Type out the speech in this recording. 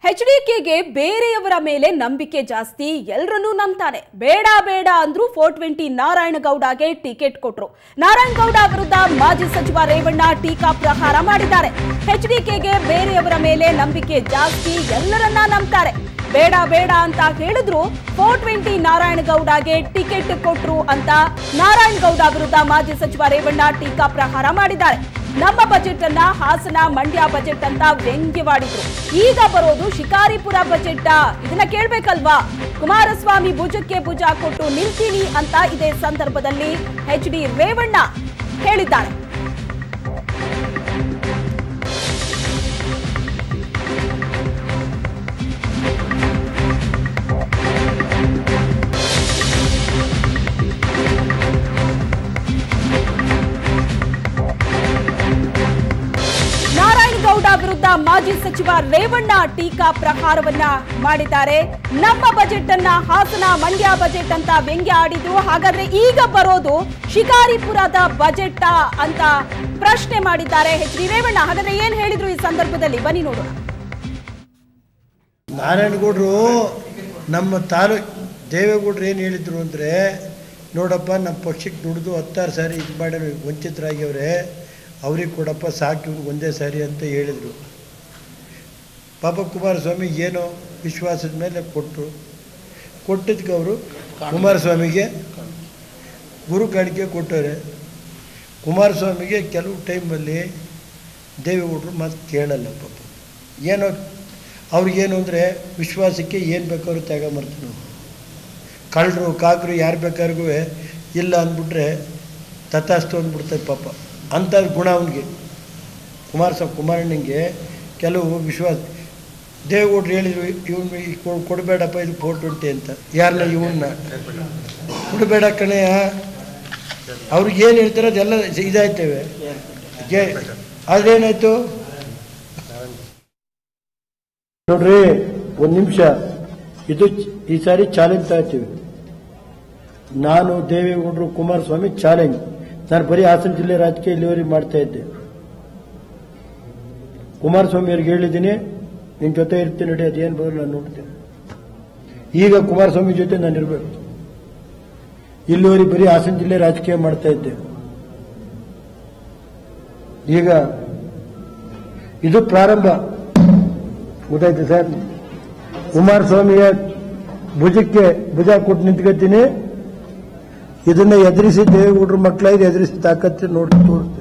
ಎಚ್ಡಿಕೆಗೆ ಬೇರೆಯವರ ಮೇಲೆ ನಂಬಿಕೆ ಜಾಸ್ತಿ ಎಲ್ರನ್ನೂ ನಂಬ್ತಾನೆ ಬೇಡ ಬೇಡ ಅಂದ್ರೂ ಫೋರ್ ಟ್ವೆಂಟಿ ನಾರಾಯಣಗೌಡಗೆ ಟಿಕೆಟ್ ಕೊಟ್ರು ನಾರಾಯಣಗೌಡ ವಿರುದ್ಧ ಮಾಜಿ ಸಚಿವ ರೇವಣ್ಣ ಟೀಕಾ ಪ್ರಹಾರ ಮಾಡಿದ್ದಾರೆ ಎಚ್ಡಿಕೆಗೆ ಬೇರೆಯವರ ಮೇಲೆ ನಂಬಿಕೆ ಜಾಸ್ತಿ ಎಲ್ಲರನ್ನ ನಂಬ್ತಾರೆ ಬೇಡ ಬೇಡ ಅಂತ ಹೇಳಿದ್ರು ಫೋರ್ ಟ್ವೆಂಟಿ ನಾರಾಯಣಗೌಡಗೆ ಟಿಕೆಟ್ ಕೊಟ್ರು ಅಂತ ನಾರಾಯಣಗೌಡ ವಿರುದ್ಧ ಮಾಜಿ ಸಚಿವ ರೇವಣ್ಣ ಟೀಕಾ ಪ್ರಹಾರ ಮಾಡಿದ್ದಾರೆ ನಮ್ಮ ಬಜೆಟ್ ಅನ್ನ ಹಾಸನ ಮಂಡ್ಯ ಬಜೆಟ್ ಅಂತ ವ್ಯಂಗ್ಯವಾಡಿದ್ರು ಈಗ ಬರೋದು ಶಿಕಾರಿಪುರ ಬಜೆಟ್ ಇದನ್ನ ಕೇಳ್ಬೇಕಲ್ವಾ ಕುಮಾರಸ್ವಾಮಿ ಭುಜಕ್ಕೆ ಭುಜ ಕೊಟ್ಟು ನಿಲ್ತೀನಿ ಅಂತ ಇದೇ ಸಂದರ್ಭದಲ್ಲಿ ಎಚ್ ಡಿ ರೇವಣ್ಣ ಹೇಳಿದ್ದಾರೆ ನಾರಾಯಣಗೌಡ ವಿರುದ್ಧ ಮಾಜಿ ಸಚಿವ ರೇವಣ್ಣ ಟೀಕಾ ಪ್ರಹಾರವನ್ನ ಮಾಡಿದ್ದಾರೆ ನಮ್ಮ ಬಜೆಟ್ ಅನ್ನ ಹಾಸನ ಮಂಡ್ಯ ಬಜೆಟ್ ಅಂತ ವ್ಯಂಗ್ಯ ಆಡಿದ್ರು ಹಾಗಾದ್ರೆ ಈಗ ಬರೋದು ಶಿಕಾರಿಪುರದ ಬಜೆಟ್ ಅಂತ ಪ್ರಶ್ನೆ ಮಾಡಿದ್ದಾರೆ ಎಚ್ ಡಿ ರೇವಣ್ಣ ಹಾಗಾದ್ರೆ ಏನ್ ಹೇಳಿದ್ರು ಈ ಸಂದರ್ಭದಲ್ಲಿ ಬನ್ನಿ ನೋಡೋಣ ನಾರಾಯಣಗೌಡರು ನಮ್ಮ ತಾಲೂಕು ದೇವೇಗೌಡರು ಏನು ಹೇಳಿದರು ಅಂದರೆ ನೋಡಪ್ಪ ನಮ್ಮ ಪಕ್ಷಕ್ಕೆ ದುಡಿದು ಹತ್ತಾರು ಸಾರಿ ಇದು ಮಾಡಿ ವಂಚಿತರಾಗ್ಯವ್ರೆ ಅವ್ರಿಗೆ ಕೊಡಪ್ಪ ಸಾಕು ಇವ್ನಿಗೆ ಒಂದೇ ಸಾರಿ ಅಂತ ಹೇಳಿದರು ಪಾಪ ಕುಮಾರಸ್ವಾಮಿ ಏನೋ ವಿಶ್ವಾಸದ ಮೇಲೆ ಕೊಟ್ಟರು ಕೊಟ್ಟಿದ್ದಕ್ಕೆ ಅವರು ಕುಮಾರಸ್ವಾಮಿಗೆ ಗುರು ಕಾಣಿಕೆ ಕೊಟ್ಟವ್ರೆ ಕುಮಾರಸ್ವಾಮಿಗೆ ಕೆಲವು ಟೈಮಲ್ಲಿ ದೇವೇಗೌಡರು ಮಾತು ಕೇಳಲ್ಲ ಪಾಪ ಏನೋ ಅವ್ರಿಗೇನು ಅಂದರೆ ವಿಶ್ವಾಸಕ್ಕೆ ಏನು ಬೇಕಾದ್ರೂ ತ್ಯಾಗ ಮಾಡ್ತಾನೆ ಕಳ್ಳರು ಕಾಕರು ಯಾರು ಬೇಕಾದ್ರಿಗೂ ಇಲ್ಲ ಅಂದ್ಬಿಟ್ರೆ ತಥಾಸ್ತು ಅಂದ್ಬಿಡ್ತಾರೆ ಪಾಪ ಅಂಥ ಗುಣ ಅವನಿಗೆ ಕುಮಾರಸ್ವಾಮಿ ಕುಮಾರಣ್ಣಂಗೆ ಕೆಲವು ವಿಶ್ವಾಸ ದೇವೇಗೌಡರು ಹೇಳಿದ್ರು ಇವನು ಕೊಡಬೇಡಪ್ಪ ಇದು ಫೋರ್ ಟ್ವೆಂಟಿ ಅಂತ ಯಾರನ್ನ ಇವನ್ನ ಕೊಡಬೇಡ ಕಣೆಯ ಅವ್ರಿಗೆ ಏನು ಹೇಳ್ತಾರೆ ಅದೆಲ್ಲ ಇದಾಯ್ತೇವೆ ಅದೇನಾಯ್ತು ನೋಡ್ರಿ ಒಂದು ನಿಮಿಷ ಇದು ಚ- ಈ ಸಾರಿ ಚಾಲೆಂಜ್ ತಗೋತೀವಿ ನಾನು ದೇವೇಗೌಡರು ಕುಮಾರಸ್ವಾಮಿ ಚಾಲೆಂಜ್ ನಾನು ಬರೀ ಹಾಸನ ಜಿಲ್ಲೆ ರಾಜಕೀಯ ಇಲ್ಲಿವರೆಗೆ ಮಾಡ್ತಾ ಇದ್ದೆ ಕುಮಾರಸ್ವಾಮಿ ಅವ್ರಿಗೆ ಹೇಳಿದ್ದೀನಿ ನಿನ್ನ ಜೊತೆ ಇರ್ತೀನಿ ನೋಡಿ ಅದೇನು ಬರೋದು ನಾನು ನೋಡ್ತೇನೆ ಈಗ ಕುಮಾರಸ್ವಾಮಿ ಜೊತೆ ನಾನು ಇರಬೇಕು ಇಲ್ಲಿವರೆಗೆ ಬರೀ ಹಾಸನ ಜಿಲ್ಲೆ ರಾಜಕೀಯ ಮಾಡ್ತಾ ಇದ್ದೆ ಈಗ ಇದು ಪ್ರಾರಂಭ ಗೊತ್ತಾಯ್ತು ಸರ್ ಕುಮಾರಸ್ವಾಮಿಯ ಭುಜಕ್ಕೆ ಭುಜ ಕೊಟ್ಟು ನಿಂತ್ಕೊತೀನಿ ಇದನ್ನ ಎದುರಿಸಿ ದೇವೇಗೌಡರ ಮಕ್ಕಳಾಗಿ ಎದುರಿಸಿ ತಾಕತ್ತು ನೋಡಿ ತೋರಿಸ್ತೀನಿ